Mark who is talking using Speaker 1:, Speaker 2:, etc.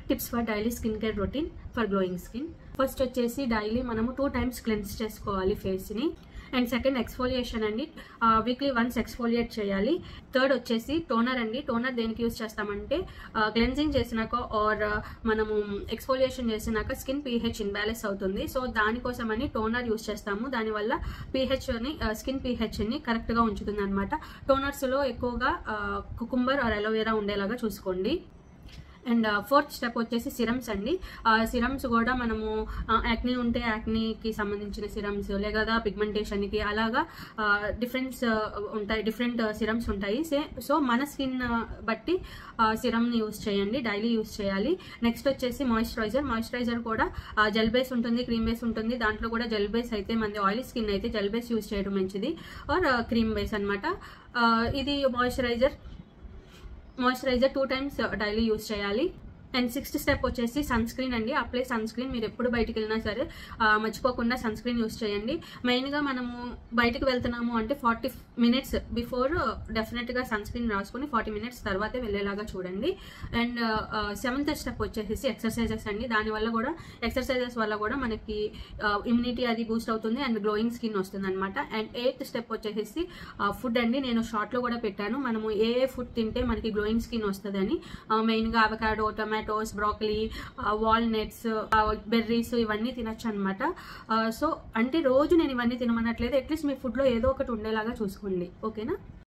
Speaker 1: tips for daily skin care routine for glowing skin first వచ్చేసి daily మనము two times cleanse చేసుకోవాలి ఫేస్ని and second exfoliation అండి weekly once exfoliate చేయాలి third వచ్చేసి టోనర్ అండి టోనర్ దేనికి యూస్ చేస్తామంటే క్లెన్జింగ్ చేసినాక ఆర్ మనము ఎక్స్ఫోలియేషన్ చేసినాక స్కిన్ పీహెచ్ ఇన్బ్యాలెన్స్ అవుతుంది సో దానికోసమని టోనర్ యూస్ చేస్తాము దానివల్ల పీహెచ్ని స్కిన్ పీహెచ్ని కరెక్ట్గా ఉంచుతుంది అనమాట టోనర్స్లో ఎక్కువగా కుకుంబర్ ఆర్ అలోవేరా ఉండేలాగా చూసుకోండి అండ్ ఫోర్త్ స్టెప్ వచ్చేసి సిరమ్స్ అండి సిరమ్స్ కూడా మనము యాక్నీ ఉంటే యాక్నీకి సంబంధించిన సిరమ్స్ లేదా పిగ్మెంటేషన్కి అలాగా డిఫరెంట్స్ ఉంటాయి డిఫరెంట్ సిరమ్స్ ఉంటాయి సే సో మన స్కిన్ బట్టి సిరమ్ని యూస్ చేయండి డైలీ యూస్ చేయాలి నెక్స్ట్ వచ్చేసి మాయిశ్చరైజర్ మాయిశ్చరైజర్ కూడా జెల్ బేస్ ఉంటుంది క్రీమ్ బేస్ ఉంటుంది దాంట్లో కూడా జెల్ బేస్ అయితే మనది ఆయిలీ స్కిన్ అయితే జెల్ బేస్ యూస్ చేయడం మంచిది ఆర్ క్రీమ్ బేస్ అనమాట ఇది moisturiser moisturiser two times daily use చేయాలి అండ్ సిక్స్త్ స్టెప్ వచ్చేసి సన్ స్క్రీన్ అండి అప్లై సన్ స్క్రీన్ మీరు ఎప్పుడు బయటికి వెళ్ళినా సరే మర్చిపోకుండా సన్ స్క్రీన్ యూస్ చేయండి మెయిన్గా మనము బయటకు వెళ్తున్నాము అంటే ఫార్టీ మినిట్స్ బిఫోర్ డెఫినెట్గా సన్ స్క్రీన్ రాసుకొని ఫార్టీ మినిట్స్ తర్వాతే వెళ్ళేలాగా చూడండి అండ్ సెవెంత్ స్టెప్ వచ్చేసి ఎక్సర్సైజెస్ అండి దానివల్ల కూడా ఎక్సర్సైజెస్ వల్ల కూడా మనకి ఇమ్యూనిటీ అది బూస్ట్ అవుతుంది అండ్ గ్లోయింగ్ స్కిన్ వస్తుంది అనమాట అండ్ ఎయిత్ స్టెప్ వచ్చేసి ఫుడ్ అండి నేను షార్ట్లో కూడా పెట్టాను మనము ఏ ఏ ఫుడ్ తింటే మనకి గ్లోయింగ్ స్కిన్ వస్తుందని మెయిన్గా avocado tomatoes broccoli walnuts berries ఇవన్నీ తినొచ్చు అనమాట సో అంటే రోజు నేను ఇవన్నీ తినమన్నట్లేదు అట్లీస్ట్ మీ ఫుడ్లో ఏదో ఒకటి ఉండేలాగా చూసుకోండి ఓకేనా